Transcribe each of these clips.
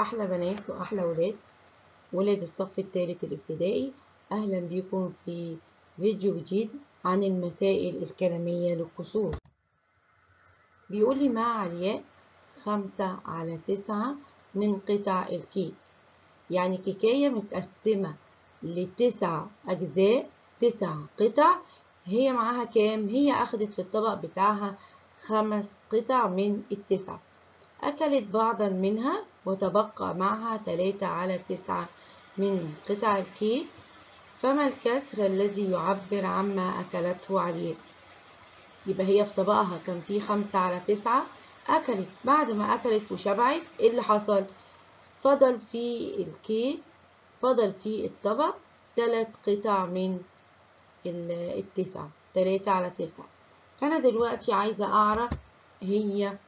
أحلى بنات وأحلى ولاد ولاد الصف الثالث الابتدائي أهلا بكم في فيديو جديد عن المسائل الكلامية للكسور بيقول لي مع علياء خمسة على تسعة من قطع الكيك يعني كيكاية متقسمة لتسع أجزاء تسع قطع هي معاها كام؟ هي أخدت في الطبق بتاعها خمس قطع من التسعة أكلت بعضا منها وتبقى معها تلاتة على تسعة من قطع الكيك فما الكسر الذي يعبر عما أكلته عليه يبقى هي في طبقها كان فيه خمسة على تسعة أكلت بعد ما أكلت وشبعت إيه اللي حصل؟ فضل في الكيك فضل في الطبق تلات قطع من التسعة تلاتة على تسعة فأنا دلوقتي عايزة أعرف هي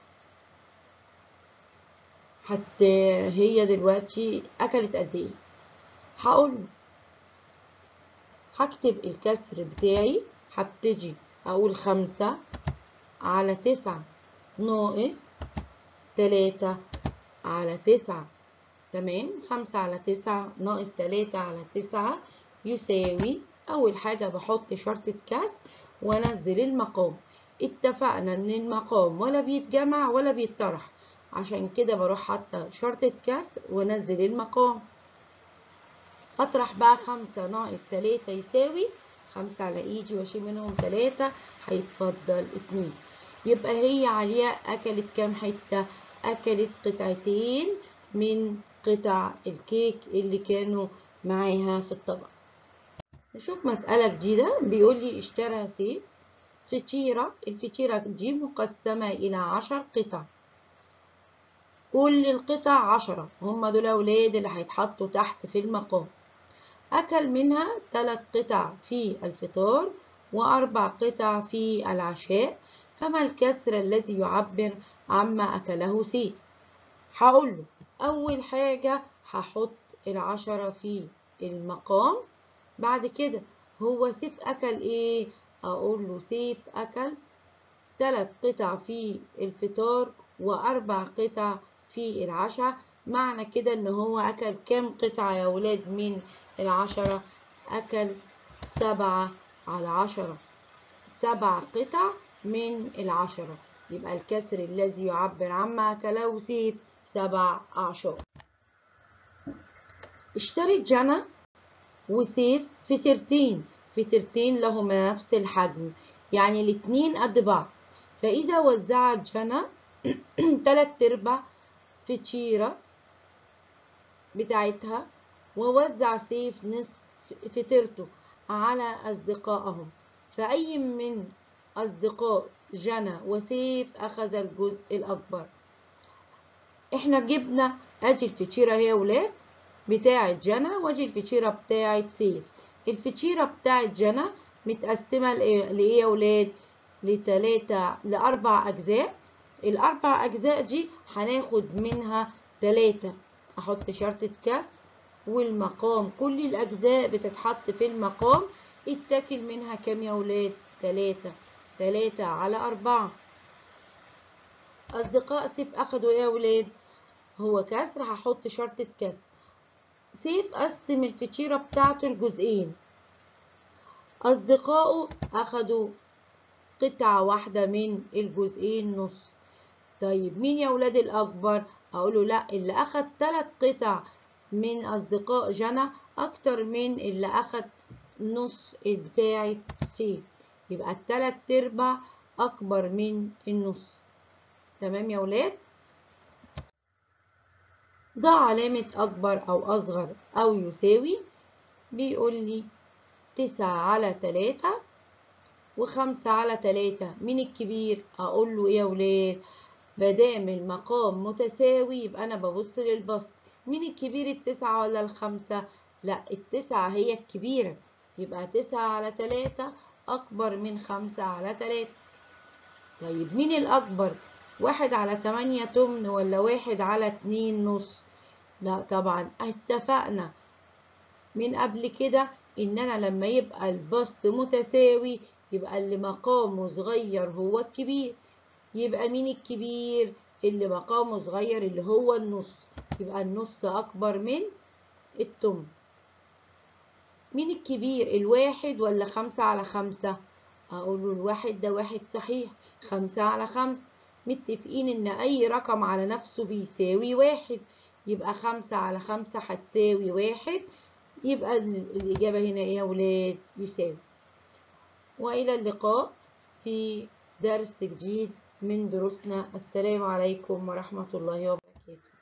حتى هي دلوقتي أكلت قد إيه هقول هكتب الكسر بتاعي هبتدي أقول خمسة على تسعة ناقص تلاتة على تسعة تمام خمسة على تسعة ناقص تلاتة على تسعة يساوي أول حاجة بحط شرطة كسر وأنزل المقام اتفقنا إن المقام ولا بيتجمع ولا بيتطرح عشان كده بروح حاطة شرطة كسر وأنزل المقام أطرح بقى خمسة ناقص تلاتة يساوي خمسة على إيدي وأشيل منهم تلاتة هيتفضل اتنين يبقى هي علياء أكلت كام حتة؟ أكلت قطعتين من قطع الكيك اللي كانوا معاها في الطبق نشوف مسألة جديدة بيقول لي اشترى سيف فطيرة الفطيرة دي مقسمة إلى عشر قطع كل القطع عشرة هم دول أولاد اللي هيتحطوا تحت في المقام أكل منها ثلاث قطع في الفطار وأربع قطع في العشاء فما الكسر الذي يعبر عما أكله سيف هقول له أول حاجة هحط العشرة في المقام بعد كده هو سيف أكل إيه؟ أقول له سيف أكل ثلاث قطع في الفطار وأربع قطع في العشاء معنى كده إن هو أكل كام قطعة يا ولاد من العشرة؟ أكل سبعة على عشرة سبع قطع من العشرة يبقى الكسر الذي يعبر عما أكله سيف سبع أعشار اشترت جنى وسيف فطيرتين فطيرتين لهما نفس الحجم يعني الاتنين قد بعض فإذا وزعت جنى تلات أرباع فطيرة بتاعتها ووزع سيف نصف فطيرته على أصدقائهم فأي من أصدقاء جنى وسيف أخذ الجزء الأكبر احنا جبنا ادي الفطيرة هي ولاد بتاعة جنى وادي الفطيرة بتاعة سيف الفطيرة بتاعة جنى متقسمة لإيه يا ولاد لتلاتة لأربع أجزاء الأربع أجزاء دي هناخد منها تلاتة أحط شرطة كسر والمقام كل الأجزاء بتتحط في المقام اتاكل منها كام يا ولاد تلاتة تلاتة على أربعة أصدقاء سيف أخدوا إيه يا ولاد هو كسر هحط شرطة كسر سيف قسم الفطيرة بتاعته لجزئين أصدقائه أخدوا قطعة واحدة من الجزئين نص طيب مين يا ولاد الأكبر أقوله لأ اللي أخد تلات قطع من أصدقاء جنى أكتر من اللي أخد نص بتاعة سيف يبقى التلات أرباع أكبر من النص تمام يا ولاد ضع علامة أكبر أو أصغر أو يساوي بيقول لي تسعة على تلاتة وخمسة على تلاتة مين الكبير أقول له إيه يا ولاد مادام المقام متساوي يبقى أنا ببص للبسط مين الكبير التسعة ولا الخمسة لا التسعة هي الكبيرة يبقى تسعة على تلاتة أكبر من خمسة على تلاتة طيب مين الأكبر واحد على تمانية تمن ولا واحد على اتنين نص لا طبعا اتفقنا من قبل كده ان انا لما يبقى البسط متساوي يبقى اللي مقامه صغير هو الكبير يبقى مين الكبير اللي مقامه صغير اللي هو النص يبقى النص أكبر من التمن مين الكبير الواحد ولا خمسة على خمسة أقول له الواحد ده واحد صحيح خمسة على خمسة متفقين إن أي رقم على نفسه بيساوي واحد يبقى خمسة على خمسة هتساوي واحد يبقى الإجابة هنا إيه يا ولاد يساوي وإلى اللقاء في درس جديد من دروسنا السلام عليكم ورحمة الله وبركاته